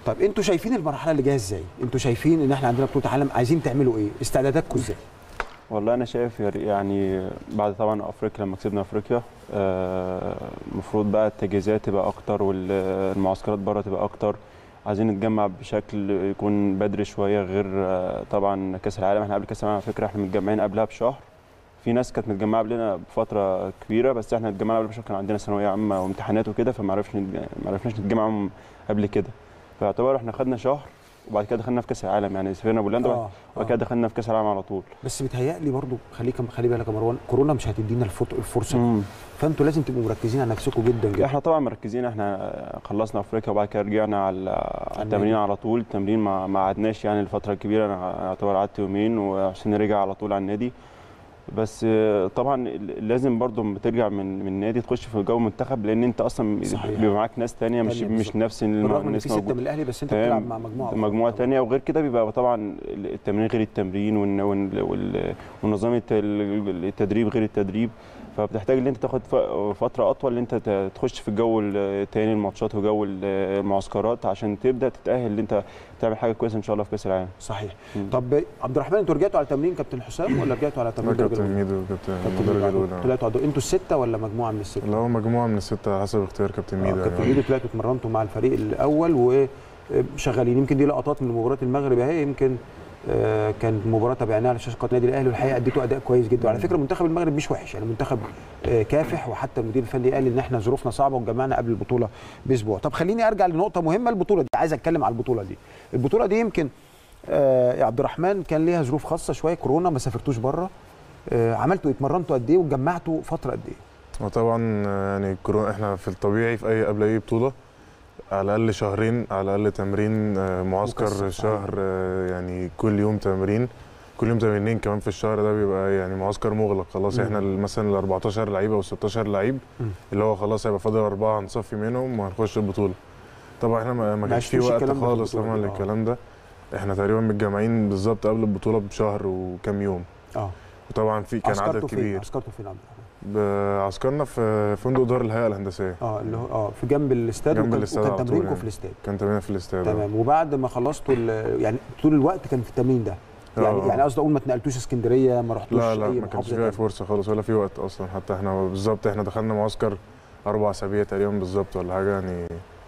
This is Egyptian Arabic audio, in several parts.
طيب انتوا شايفين المرحله اللي جايه ازاي انتوا شايفين ان احنا عندنا بطوله عالم عايزين تعملوا ايه استعداداتكم ازاي والله انا شايف يعني بعد طبعا افريقيا لما كسبنا افريقيا المفروض بقى التجهيزات تبقى اكتر والمعسكرات بره تبقى اكتر عايزين نتجمع بشكل يكون بدري شويه غير آه، طبعا كاس العالم احنا قبل كاس العالم على فكره احنا متجمعين قبلها بشهر في ناس كانت متجمعه قبلنا بفتره كبيره بس احنا اتجمعنا قبل بشهر كان عندنا ثانويه عامه وامتحانات وكده فما عرفش ما عرفناش نتجمع قبل كده فاعتبر احنا خدنا شهر وبعد كده دخلنا في كاس العالم يعني سافرنا بولندا آه، وبعد كده آه. دخلنا في كاس العالم على طول بس بيتهيألي برضو خليك خلي بالك يا مروان كورونا مش هتدينا الفط- الفرصه مم. فانتوا لازم تبقوا مركزين على نفسكم جدا جدا احنا طبعا مركزين احنا خلصنا افريقيا وبعد كده رجعنا على على التمرين النادي. على طول التمرين ما ما قعدناش يعني الفتره الكبيره انا اعتبر قعدت يومين وعشان نرجع على طول على النادي بس آه، طبعا لازم برضو لما ترجع من من النادي تخش في جو المنتخب لان انت اصلا صحيح. بيبقى معاك ناس تانية مش تانية مش بالظبط. نفس الم- بالرغم ان الناس في سته موجودة. من الاهلي بس انت فاهم؟ بتلعب مع مجموعه مجموعه طبعاً. تانية وغير كده بيبقى طبعا التمرين غير التمرين وال- وال- وال- ونظام الت- التدريب غير التدريب فبتحتاج ان انت تاخد ف- فتره اطول ان انت ت- تخش في الجو التاني الماتشات وجو المعسكرات عشان تبدا تتاهل ان انت تعمل حاجه كويسه ان شاء الله في كاس العالم صحيح مم. طب عبد الرحمن انتوا رجعتوا على تمرين كابتن حسام ولا رجعتوا على لا تمرين درجة كابتن الأولى؟ ميدو كابتن كابتن الدرجه ميدو. الاولى طلعتوا عدو. انتوا السته ولا مجموعه من السته؟ اللي هو مجموعه من السته على حسب اختيار كابتن ميدو آه، كابتن يعني ميدو طلعتوا اتمرنتوا مع الفريق الاول وشغالين يمكن دي لقطات من مباراه المغرب اهي يمكن آه، كانت مباراه تابعناها على شاشه قناه النادي الاهلي والحقيقه اديتوا اداء كويس جدا وعلى فكره منتخب المغرب مش وحش يعني منتخب آه، كافح وحتى المدير الفني قال ان احنا ظروفنا صعبه وجمعنا قبل البطوله باسبوع طب خليني ارجع لنقطه مهمه البطوله دي عايز اتكلم على البطوله دي البطوله دي يمكن آه، يا عبد الرحمن كان ليها ظروف خاصه شويه كورونا ما سافرتوش بره آه، عملتوا اتمرنتوا قد ايه وجمعتوا فتره قد ايه وطبعا يعني كورونا احنا في الطبيعي في اي قبل اي بطوله على الاقل شهرين على الاقل تمرين آه، معسكر مكثف، صحيح. شهر آه، يعني كل يوم تمرين كل يوم تمرينين كمان في الشهر ده بيبقى يعني معسكر مغلق خلاص مم. احنا ال- مثلا ال 14 لعيبه او 16 لعيب مم. اللي هو خلاص هيبقى فاضل اربعه هنصفي منهم وهنخش البطوله طبعا احنا ما ما كانش في عشتوش وقت الكلام ده في خالص البطولة طبعا دي، آه. للكلام ده احنا تقريبا متجمعين بالظبط قبل البطوله بشهر وكام يوم اه وطبعا في كان عدد عسكرتوا فين كبير عسكرتوا فين يا عبد الرحمن عسكرنا في فندق دار الهيئه الهندسيه اه اللي هو اه في جنب الاستاد جنب وكان, الاستاد وكان على طول تمرينكم يعني. في الاستاد كان تمرين في الاستاد آه. تمام وبعد ما خلصتوا ال- يعني طول الوقت كان في التمرين ده يعني آه. يعني قصدي اقول ما اتنقلتوش اسكندريه ما رحتوش لا لا اي ما كانش محافظه فيها تانية. فرصه خالص ولا في وقت اصلا حتى احنا بالظبط احنا دخلنا معسكر اربع اسابيع تقريبا بالظبط ولا حاجه يعني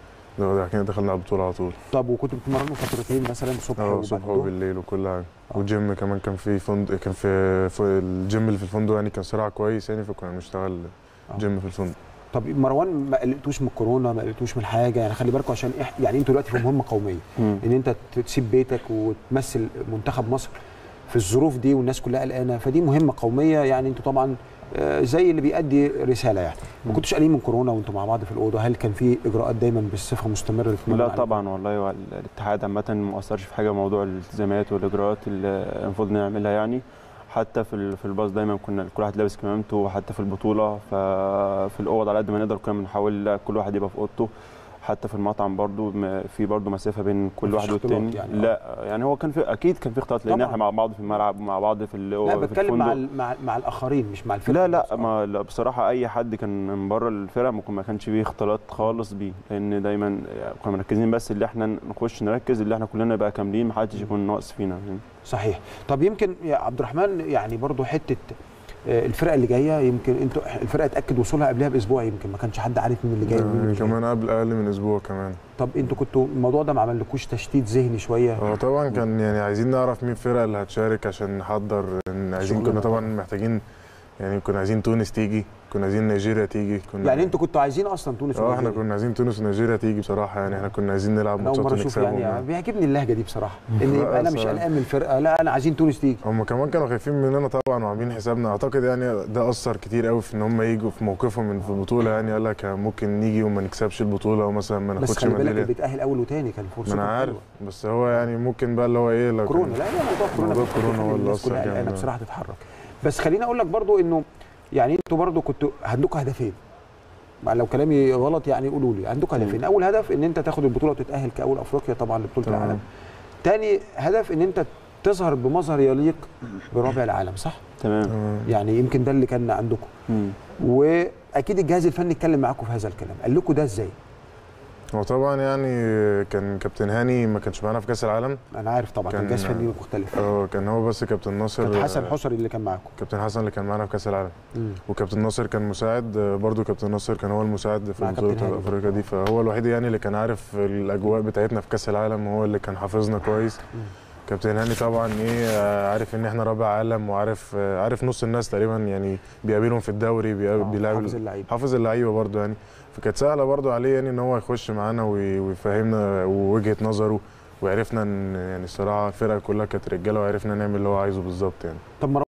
ده ده كده دخلنا على البطوله على طول طب وكنتوا بتتمرنوا فترتين مثلا الصبح اه وبعد الصبح الظهر؟ وبالليل وكل حاجه آه. وجيم كمان كان في فندق كان في, في الجيم اللي في الفندق يعني كان صراحه كويس يعني فكنا بنشتغل آه. جيم في الفندق طب مروان ما قلقتوش من الكورونا ما قلقتوش من حاجه يعني خلي بالكم عشان إح... يعني انتوا دلوقتي في مهمه قوميه مم. ان انت تسيب بيتك وتمثل منتخب مصر في الظروف دي والناس كلها قلقانه فدي مهمه قوميه يعني انتوا طبعا آه، زي اللي بيأدي رساله يعني ما مم. كنتوش قلقين من كورونا وانتوا مع بعض في الاوضه هل كان في اجراءات دايما بصفه مستمره للتمرن لا عليها؟ طبعا والله هو الاتحاد عامة ما أثرش في حاجة موضوع الالتزامات والإجراءات اللي المفروض نعملها يعني حتى في ال- في الباص دايما كنا كل واحد لابس كمامته وحتى في البطولة ففي الأوض على قد ما نقدر كنا بنحاول كل واحد يبقى في أوضته حتى في المطعم برضو م- في برضو مسافة بين كل مفيش واحد اختلاط والتاني يعني، لا يعني هو كان في أكيد كان في اختلاط لأن طبعاً. احنا مع بعض في الملعب ومع بعض في ال- لا في بتكلم مع الفندق. ال- مع مع الاخرين مش مع الفرقه لا لا نفسها. ما لا بصراحة أي حد كان من بره الفرقة ممكن ما كانش فيه اختلاط خالص بيه لأن دايما كنا مركزين بس اللي احنا نخش نركز اللي احنا كلنا نبقى كاملين محدش يكون ناقص فينا صحيح طب يمكن يا عبد الرحمن يعني برضو حته آه، الفرقه اللي جايه يمكن انتوا الفرقه اتاكد وصولها قبلها باسبوع يمكن ما كانش حد عارف مين اللي جاي ومين يعني اللي جاي. كمان قبل اقل من اسبوع كمان طب انتوا كنتوا الموضوع ده ما عملكوش تشتيت ذهني شويه هو طبعا كان يعني عايزين نعرف مين الفرقه اللي هتشارك عشان نحضر إن عايزين شغلنا كنا طبعا طبعاً. محتاجين يعني كنا عايزين تونس تيجي كنا عايزين نيجيريا تيجي كنا يعني انتوا كنتوا عايزين اصلا تونس اه احنا ونيجيريا. كنا عايزين تونس ونيجيريا تيجي بصراحه يعني احنا كنا عايزين نلعب انا اول ماتشات مره اشوف ونكسبهم يعني يعني. بيعجبني اللهجه دي بصراحه ان لا، يبقى انا مش أصل- قلقان من الفرقه لا انا عايزين تونس تيجي هم كمان كانوا خايفين مننا طبعا وعاملين حسابنا اعتقد يعني ده اثر كتير قوي في ان هم يجوا في موقفهم من في البطوله يعني قال لك ممكن نيجي وما نكسبش البطوله ومثلا ما بس ناخدش خلي بالك اللي ميداليه بيتاهل اول وتاني كان ما فرصته انا عارف حلوة. بس هو يعني ممكن بقى اللي هو ايه لو كورونا كان- لا لا موضوع كورونا موضوع بيخلي كورونا هو اللي الناس أثر كلها جامد. قلقانه بصراحه تتحرك بس خليني اقول لك برضو انه يعني انتوا برضو كنتوا عندكم هدفين مع لو كلامي غلط يعني قولوا لي عندكم هدفين مم. اول هدف ان انت تاخد البطوله وتتاهل كاول افريقيا طبعا لبطوله تمام. العالم تاني هدف ان انت تظهر بمظهر يليق برابع العالم صح تمام تمام. يعني يمكن ده اللي كان عندكم مم. واكيد الجهاز الفني اتكلم معاكم في هذا الكلام قال لكم ده ازاي هو طبعا يعني كان كابتن هاني ما كانش معانا في كاس العالم انا عارف طبعا كان كان- جهاز فني مختلف اه كان هو بس كابتن ناصر كان حسن حصري اللي كان معاكم كابتن حسن اللي كان معانا في كاس العالم مم. وكابتن ناصر كان مساعد آه، برضو كابتن ناصر كان هو المساعد في مع البطوله كابتن هاني. افريقيا دي فهو الوحيد يعني اللي كان عارف الاجواء بتاعتنا في كاس العالم وهو اللي كان حافظنا كويس مم. كابتن هاني طبعا ايه آه، عارف ان احنا رابع عالم وعارف آه، عارف نص الناس تقريبا يعني بيقابلهم في الدوري بيقابل- آه، بيلعب حافظ اللعيبه حافظ اللعيبه برضو يعني فكانت سهله برضو عليه يعني ان هو يخش معانا وي- ويفهمنا ووجهه نظره وعرفنا ان يعني الصراحه الفرقه كلها كانت رجاله وعرفنا نعمل اللي هو عايزه بالظبط يعني طب